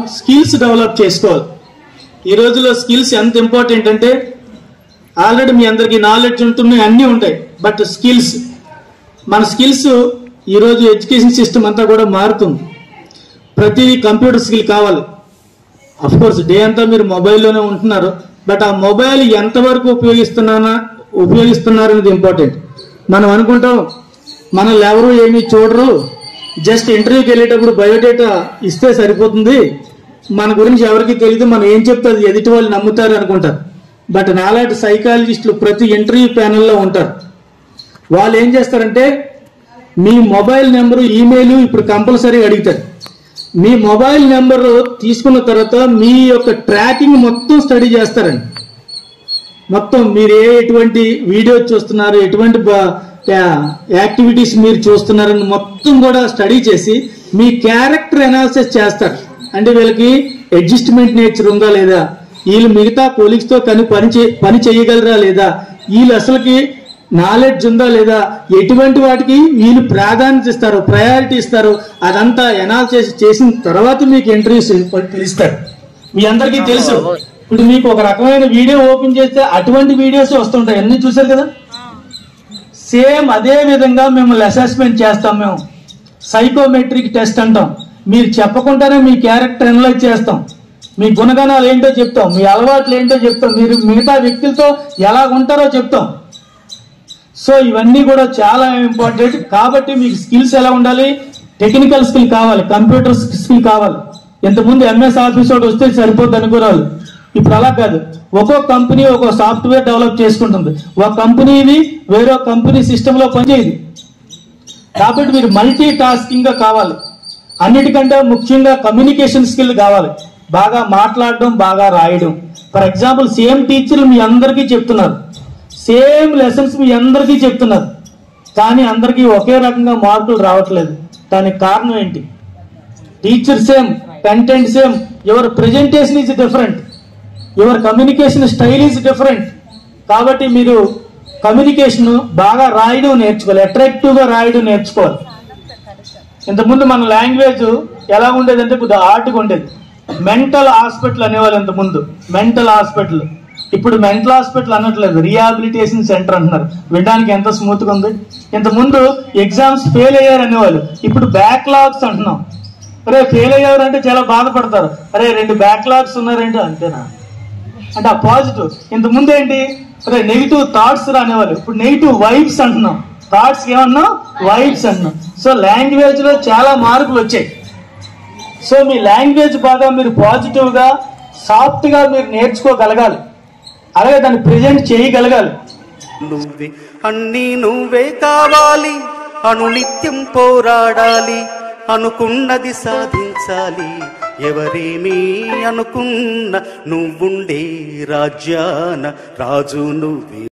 skills develop చేసుకోవాలి ఈ రోజులో స్కిల్స్ ఎంత ఇంపార్టెంట్ అంటే ఆల్రెడీ మీ అందరికి నాలెడ్జ్ ఉంటున్నాయి అన్నీ ఉంటాయి బట్ స్కిల్స్ మన స్కిల్స్ ఈరోజు ఎడ్యుకేషన్ సిస్టమ్ అంతా కూడా మారుతుంది ప్రతిదీ కంప్యూటర్ స్కిల్ కావాలి అఫ్ కోర్స్ డే అంతా మీరు మొబైల్లోనే ఉంటున్నారు బట్ ఆ మొబైల్ ఎంతవరకు ఉపయోగిస్తున్నానా ఉపయోగిస్తున్నారు అనేది ఇంపార్టెంట్ మనం అనుకుంటాం మనల్ని ఎవరు ఏమీ చూడరు జస్ట్ ఇంటర్వ్యూకి వెళ్ళేటప్పుడు బయోడేటా ఇస్తే సరిపోతుంది మన గురించి ఎవరికి తెలియదు మనం ఏం చెప్తే అది ఎదుటి వాళ్ళు నమ్ముతారు అనుకుంటారు బట్ నాలాంటి సైకాలజిస్టులు ప్రతి ఇంటర్వ్యూ ప్యానెల్లో ఉంటారు వాళ్ళు ఏం చేస్తారంటే మీ మొబైల్ నెంబరు ఈమెయిల్ ఇప్పుడు కంపల్సరీ అడుగుతారు మీ మొబైల్ నెంబర్ తీసుకున్న తర్వాత మీ యొక్క ట్రాకింగ్ మొత్తం స్టడీ చేస్తారండి మొత్తం మీరు ఏ ఎటువంటి వీడియోస్ చూస్తున్నారు ఎటువంటి బ- యా- యాక్టివిటీస్ మీరు చూస్తున్నారని మొత్తం కూడా స్టడీ చేసి మీ క్యారెక్టర్ అనాలిసిస్ చేస్తారు అంటే వీళ్ళకి అడ్జస్ట్మెంట్ నేచర్ ఉందా లేదా వీళ్ళు మిగతా కొలీగ్స్ తో కని పని చే పని చేయగలరా లేదా వీళ్ళు అసలుకి నాలెడ్జ్ ఉందా లేదా ఎటువంటి వాటికి వీళ్ళు ప్రాధాన్యత ఇస్తారు ప్రయారిటీ ఇస్తారు అదంతా ఎనాలిసిస్ చేసిన తర్వాత మీకు ఇంటర్వ్యూస్ పిలుస్తారు మీ అందరికీ తెలుసు ఇప్పుడు మీకు ఒక రకమైన వీడియో ఓపెన్ చేస్తే అటువంటి వీడియోస్ వస్తుంటాయి అన్ని చూసారు కదా సేమ్ అదే విధంగా మిమ్మల్ని అసెస్మెంట్ చేస్తాం మేము సైకోమెట్రిక్ టెస్ట్ అంటాం మీరు చెప్పకుండానే మీ క్యారెక్టర్ అనలైజ్ చేస్తాం మీ గుణగణాలు ఏంటో చెప్తాం మీ అలవాట్లు ఏంటో చెప్తాం మీరు మిగతా వ్యక్తులతో ఎలా ఉంటారో చెప్తాం సో ఇవన్నీ కూడా చాలా ఇంపార్టెంట్ కాబట్టి మీకు స్కిల్స్ ఎలా ఉండాలి టెక్నికల్ స్కిల్ కావాలి కంప్యూటర్ స్కిల్ కావాలి ఇంతకుముందు ఎంఎస్ ఆఫీస్ ఒకటి వస్తే సరిపోద్ది అనుకోరాలు ఇప్పుడు అలా కాదు ఒక్కొక్క కంపెనీ ఒక్కొక్క సాఫ్ట్వేర్ డెవలప్ చేసుకుంటుంది ఒక కంపెనీది వేరే కంపెనీ సిస్టమ్ లో పనిచేయదు కాబట్టి మీరు మల్టీ టాస్కింగ్ గా కావాలి అన్నిటికంటే ముఖ్యంగా కమ్యూనికేషన్ స్కిల్ కావాలి బాగా మాట్లాడడం బాగా రాయడం ఫర్ ఎగ్జాంపుల్ సేమ్ టీచర్లు మీ అందరికీ చెప్తున్నారు సేమ్ లెసన్స్ మీ అందరికీ చెప్తున్నారు కానీ అందరికీ ఒకే రకంగా మార్కులు రావట్లేదు దానికి కారణం ఏంటి teacher same content same your presentation is different your communication style is different కాబట్టి మీరు కమ్యూనికేషన్ బాగా రాయడం నేర్చుకోవాలి అట్రాక్టివ్ గా రాయడం నేర్చుకోవాలి ఇంతకుముందు మన లాంగ్వేజ్ ఎలా ఉండేదంటే కొద్దిగా ఆర్ట్గా ఉండేది మెంటల్ హాస్పిటల్ అనేవాళ్ళు ఇంతకుముందు మెంటల్ హాస్పిటల్ ఇప్పుడు మెంటల్ హాస్పిటల్ అనట్లేదు రీహాబిలిటేషన్ సెంటర్ అంటున్నారు వినడానికి ఎంత స్మూత్ గా ఉంది ఇంతకుముందు ఎగ్జామ్స్ ఫెయిల్ అయ్యారు అనేవాళ్ళు ఇప్పుడు బ్యాక్లాగ్స్ అంటున్నాం అరే ఫెయిల్ అయ్యారు అంటే చాలా బాధపడతారు అరే రెండు బ్యాక్లాగ్స్ ఉన్నారంటే అంతేనా అంటే ఆ పాజిటివ్ ఇంత ముందు ఏంటి అరే నెగిటివ్ థాట్స్ రానివాళ్ళు ఇప్పుడు నెగిటివ్ వైబ్స్ అంటున్నాం థాట్స్ ఏమన్నాం వైబ్స్ అంటున్నాం సో లాంగ్వేజ్ లో చాలా మార్పులు వచ్చాయి సో మీ లాంగ్వేజ్ బాగా మీరు పాజిటివ్ గా సాఫ్ట్ గా మీరు నేర్చుకోగలగాలి అలాగే దాన్ని ప్రెజెంట్ చేయగలగాలి నువ్వే అన్నీ నువ్వే కావాలి అనునిత్యం పోరాడాలి అనుకున్నది సాధించాలి ఎవరేమీ అనుకున్న నువ్వుండే రాజ్యాన రాజు నువ్వే